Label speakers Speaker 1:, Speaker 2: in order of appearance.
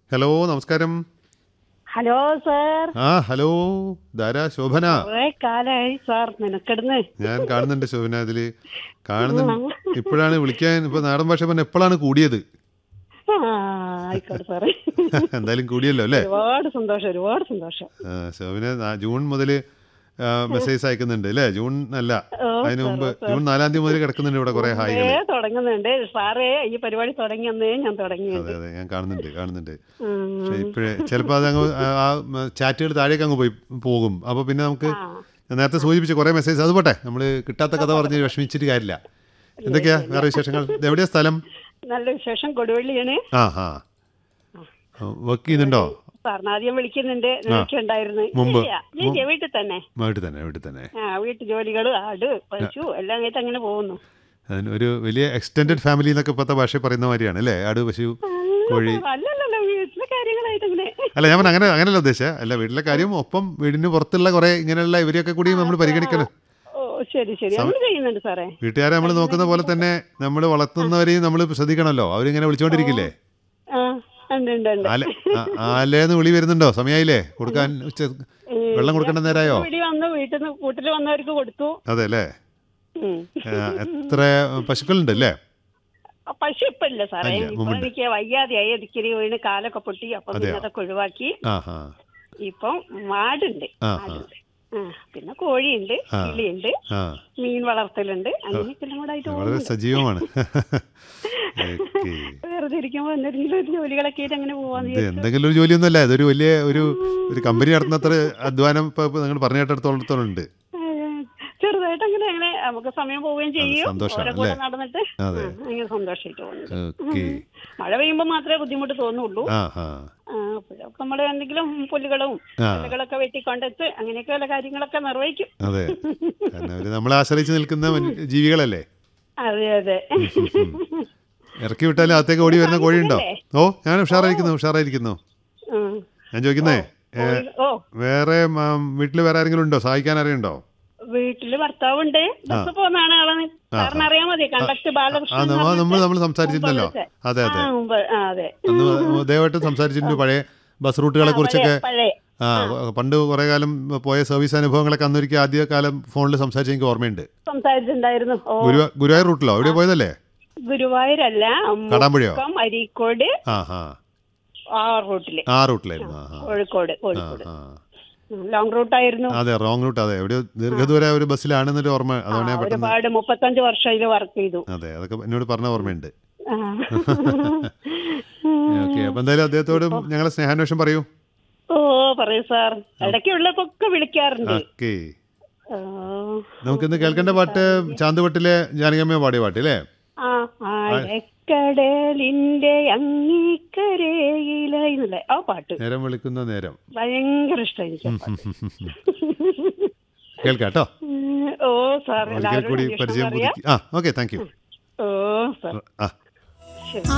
Speaker 1: Hello നമസ്കാരം
Speaker 2: hello sir
Speaker 1: ആ hello Dhara Shobhana
Speaker 2: കുറെ കാലായി സാർ നിനക്കിടുന്ന്
Speaker 1: ഞാൻ കാണുന്നുണ്ട് ശോഭന ഇതില് കാണുന്നുണ്ട് ഇപ്പോഴാണ് വിളിക്കാൻ ഇപ്പൊ നാടൻ ഭാഷ പറഞ്ഞ എപ്പോഴാണ് കൂടിയത്
Speaker 2: ആ, ആയിക്കോട്ടെ സാറേ
Speaker 1: എന്തായാലും കൂടിയല്ലോ അല്ലേ
Speaker 2: ഒരുപാട് സന്തോഷം ഒരുപാട് സന്തോഷം
Speaker 1: ആ, ശോഭന നാ- ജൂൺ മുതൽ മെസ്സേജ് അയക്കുന്നുണ്ട് അല്ലേ ജൂൺ അല്ല
Speaker 2: ഓ,
Speaker 1: അതിന് മുമ്പ് ജൂൺ നാലാം തീയതി മുതൽ കിടക്കുന്നുണ്ട് ഇവിടെ കുറെ ഹായികൾ
Speaker 2: ഏ തുടങ്ങുന്നുണ്ട് സാറേ ഈ പരിപാടി തുടങ്ങിയെന്നേ ഞാൻ തുടങ്ങിയത്
Speaker 1: അതെ അതെ ഞാൻ കാണുന്നുണ്ട് കാണുന്നുണ്ട്
Speaker 2: ഉം.
Speaker 1: പക്ഷേ ഇപ്പോഴേ ചിലപ്പോൾ അതങ്ങ് ആ- ആ ചാറ്റുകൾ താഴേക്ക് അങ്ങ് പോയി പോകും അപ്പോൾ പിന്നെ നമുക്ക്
Speaker 2: ആ.
Speaker 1: ഞാൻ നേരത്തെ സൂചിപ്പിച്ച കുറേ മെസ്സേജ് അത് പോട്ടെ നമ്മൾ കിട്ടാത്ത കഥ പറഞ്ഞ് വിഷമിച്ചിട്ട് കാര്യമില്ല എന്തൊക്കെയാ വേറെ വിശേഷങ്ങൾ ഇത് എവിടെയാ സ്ഥലം
Speaker 2: നല്ല വിശേഷം കൊടുവള്ളിയാണ്
Speaker 1: ആ ആ വർക്ക് ചെയ്യുന്നുണ്ടോ
Speaker 2: സാറിന് ആദ്യം വിളിക്കുന്നുണ്ട് വിളിക്കുണ്ടായിരുന്നു
Speaker 1: മുമ്പ്.
Speaker 2: ഇല്ല, ഇല്ല വീട്ടിൽ തന്നെ
Speaker 1: വീട്ടിൽ തന്നെ വീട്ടിൽ തന്നെ
Speaker 2: ആ വീട്ടു ജോലികൾ ആട് പശു എല്ലാം ആയിട്ട് അങ്ങനെ പോകുന്നു
Speaker 1: അതിന് ഒരു വലിയ എക്സ്റ്റെൻഡഡ് ഫാമിലി എന്നൊക്കെ ഇപ്പോഴത്തെ ഭാഷ പറയുന്ന മാതിരിയാണ് അല്ലേ ആട് പശു കോഴി
Speaker 2: അല്ലല്ലല്ല വീട്ടിലെ കാര്യങ്ങളായിട്ട് ഇങ്ങനെ
Speaker 1: അല്ല ഞാൻ പറഞ്ഞ അങ്ങനെ അങ്ങനെയല്ല ഉദ്ദേശിച്ചത് അല്ല വീട്ടിലെ കാര്യം ഒപ്പം വീടിന് പുറത്തുള്ള കുറേ ഇങ്ങനെയുള്ള ഇവരെയൊക്കെ കൂടി നമ്മൾ പരിഗണിക്കണം
Speaker 2: ഓ ശരി ശരി അങ്ങനെ ചെയ്യുന്നുണ്ട് സാറേ
Speaker 1: വീട്ടുകാരെ നമ്മൾ നോക്കുന്ന പോലെ തന്നെ നമ്മൾ വളർത്തുന്നവരെയും നമ്മൾ ശ്രദ്ധിക്കണമല്ലോ അവരിങ്ങനെ വിളിച്ചുകൊണ്ടിരിക്കില്ലേ
Speaker 2: ആ ഉണ്ട് ഉണ്ട് ഉണ്ട്
Speaker 1: ആല ആ- ആലേന്ന് വിളി വരുന്നുണ്ടോ സമയമായില്ലേ കൊടുക്കാൻ ഉച്ച വെള്ളം കൊടുക്കേണ്ട നേരമായോ
Speaker 2: വീട്ടിൽ വന്ന് വീട്ടിൽ നിന്ന് കൂട്ടിൽ വന്നവർക്ക് കൊടുത്തു
Speaker 1: അതെ അല്ലേ
Speaker 2: ഉം.
Speaker 1: ആ, എത്ര പശുക്കളുണ്ട് അല്ലേ
Speaker 2: ആ, പശു ഇപ്പൊ ഇല്ല സാറേ
Speaker 1: ഇല്ല,
Speaker 2: ഇപ്പൊ
Speaker 1: മുമ്പുണ്ട്.
Speaker 2: എനിക്ക് വയ്യാതെയായി ഇടിക്കരി വീണ് കാലൊക്കെ പൊട്ടി അപ്പൊ പിന്നെ അതൊക്കെ ഒഴിവാക്കി
Speaker 1: ആ ഹാ
Speaker 2: ഇപ്പം മാടുണ്ട്
Speaker 1: ആ,
Speaker 2: മാടുണ്ട് ആ, പിന്നെ കോഴിയുണ്ട്
Speaker 1: ആ.
Speaker 2: കിളിയുണ്ട്
Speaker 1: ആ
Speaker 2: മീൻ വളർത്തലുണ്ട് അങ്ങനെയൊക്കെ എല്ലാം കൂടെ ആയിട്ട്
Speaker 1: വളരെ
Speaker 2: പോകുന്നുണ്ട്
Speaker 1: സജീവമാണ് ഓക്കെ
Speaker 2: വെറുതെ ഇരിക്കുമ്പോ എന്തെങ്കിലും ഒരു ജോലികളൊക്കെ ആയിട്ട് അങ്ങനെ പോവാന്ന്
Speaker 1: ഇത് എന്തെങ്കിലും ഒരു ജോലിയൊന്നുമല്ല ഇതൊരു വലിയ ഒരു ഒരു കമ്പനി നടത്തുന്നത്ര അധ്വാനം ഇപ്പൊ നിങ്ങൾ പറഞ്ഞു കേട്ടിടത്തോളത്തോളം ഉണ്ട്
Speaker 2: ഏഹ് ചെറുതായിട്ട് അങ്ങനെ അങ്ങനെ നമുക്ക് സമയം പോവുകയും ചെയ്യും
Speaker 1: സന്തോഷം,
Speaker 2: ഓരോ കൂടെ
Speaker 1: അല്ലേ?
Speaker 2: നടന്നിട്ട്
Speaker 1: അതെ.
Speaker 2: ആ, അങ്ങനെ സന്തോഷമായിട്ട് പോകുന്നുണ്ട്
Speaker 1: ഓക്കെ
Speaker 2: മഴ പെയ്യുമ്പോ മാത്രമേ ബുദ്ധിമുട്ട് തോന്നുള്ളൂ
Speaker 1: ആ ഹാ
Speaker 2: അപ്പോഴൊക്കെ നമ്മൾ എന്തെങ്കിലും പുല്ലുകളും
Speaker 1: ആ.
Speaker 2: പുല്ലുകളൊക്കെ വെട്ടിക്കൊണ്ടെത്ത് അങ്ങനെയൊക്കെ ഉള്ള കാര്യങ്ങളൊക്കെ നിർവഹിക്കും
Speaker 1: അതെ കാരണം അവര് നമ്മളെ ആശ്രയിച്ച് നിൽക്കുന്ന മനുഷ്യ- ജീവികളല്ലേ
Speaker 2: അതെ അതെ
Speaker 1: ഇറക്കി വിട്ടാലും അകത്തേക്ക് ഓടി വരുന്ന കോഴിയുണ്ടോ ഓ ഞാൻ ഉഷാറായിരിക്കുന്നു ഉഷാറായിരിക്കുന്നു
Speaker 2: ഉം.
Speaker 1: ഞാൻ ചോദിക്കുന്നേ ഏ,
Speaker 2: ഓ
Speaker 1: വേറെ വീട്ടിൽ വേറെ ആരെങ്കിലും ഉണ്ടോ സഹായിക്കാൻ അറിയണ്ടോ
Speaker 2: വീട്ടില് ഭർത്താവുണ്ട് ബസ് പോകുന്നതാണ് ആളാണ് സാറിന് അറിയാൻ മതി കണ്ടക്ടർ
Speaker 1: ആ
Speaker 2: ബാലകൃഷ്ണൻ എന്ന്
Speaker 1: നമ്മ
Speaker 2: പറഞ്ഞിട്ട്
Speaker 1: നമ്മൾ നമ്മൾ സംസാരിച്ചിരുന്നല്ലോ
Speaker 2: മുമ്പ്
Speaker 1: അതെ അതെ
Speaker 2: ആ, മുമ്പ് ആ, അതെ
Speaker 1: അന്ന് ദയവായിട്ട് സംസാരിച്ചിട്ടുണ്ട് പഴയ ബസ് റൂട്ടുകളെ കുറിച്ചൊക്കെ
Speaker 2: പഴയ
Speaker 1: ആ പണ്ട് കുറെ കാലം പോയ സർവീസ് അനുഭവങ്ങളൊക്കെ അന്നൊരിക്കൽ ആദ്യ കാലം ഫോണിൽ സംസാരിച്ച എനിക്ക് ഓർമ്മയുണ്ട്
Speaker 2: സംസാരിച്ചിട്ടുണ്ടായിരുന്നു ഓ
Speaker 1: ഗുരുവാ ഗുരുവായൂർ റൂട്ടിലോ എവിടെ പോയതല്ലേ
Speaker 2: ഗുരുവായൂരല്ല
Speaker 1: കാടാമ്പുഴയോ
Speaker 2: മുക്കം അരീക്കോട്
Speaker 1: ആ ആ
Speaker 2: ആ റൂട്ടില്
Speaker 1: ആ റൂട്ടിലായിരുന്നു ആ ആ
Speaker 2: കോഴിക്കോട് കോഴിക്കോട്
Speaker 1: ആ
Speaker 2: ലോങ് റൂട്ടായിരുന്നു
Speaker 1: അതെ റോങ് റൂട്ട് അതെ എവിടെയോ ദീർഘദൂര ഒരു ബസ്സിലാണെന്നൊരു ഓർമ്മ അതുകൊണ്ട് ഞാൻ പെട്ടെന്ന്
Speaker 2: ഒരുപാട് മുപ്പത്തഞ്ച് വർഷം ഇതിൽ വർക്ക് ചെയ്തു
Speaker 1: അതെ അതൊക്കെ എന്നോട് പറഞ്ഞ ഓർമ്മയുണ്ട്
Speaker 2: ആ.
Speaker 1: ഓക്കെ അപ്പൊ എന്തായാലും അദ്ദേഹത്തോടും ഞങ്ങളെ സ്നേഹാന്വേഷണം പറയൂ
Speaker 2: ഓ പറയൂ സാർ ഇടയ്ക്കുള്ളപ്പൊക്കെ വിളിക്കാറുണ്ട്
Speaker 1: ഓക്കെ
Speaker 2: ആ.
Speaker 1: നമുക്കിന്ന് കേൾക്കേണ്ട പാട്ട് ചാന്തുവട്ടിലെ ജാനകമ്മ പാടിയ പാട്ട് അല്ലേ
Speaker 2: ആ ആഴക്കടലിന്റെ അങ്ങിക്കരയിലെ ആ പാട്ട്
Speaker 1: നേരം വിളിക്കുന്ന നേരം
Speaker 2: ഭയങ്കര ഇഷ്ടം എനിക്ക് ആ പാട്ട്.
Speaker 1: കേൾക്കാം കേട്ടോ
Speaker 2: ഉം, ഓ സാർ
Speaker 1: ഒരിക്കൽ
Speaker 2: എല്ലാവരോടും
Speaker 1: കൂടി
Speaker 2: അന്വേഷണം
Speaker 1: പരിചയം
Speaker 2: പറയാം
Speaker 1: പുതുക്കി ആ ഓക്കെ താങ്ക് യു
Speaker 2: ഓ സാർ
Speaker 1: ആ
Speaker 2: ശരി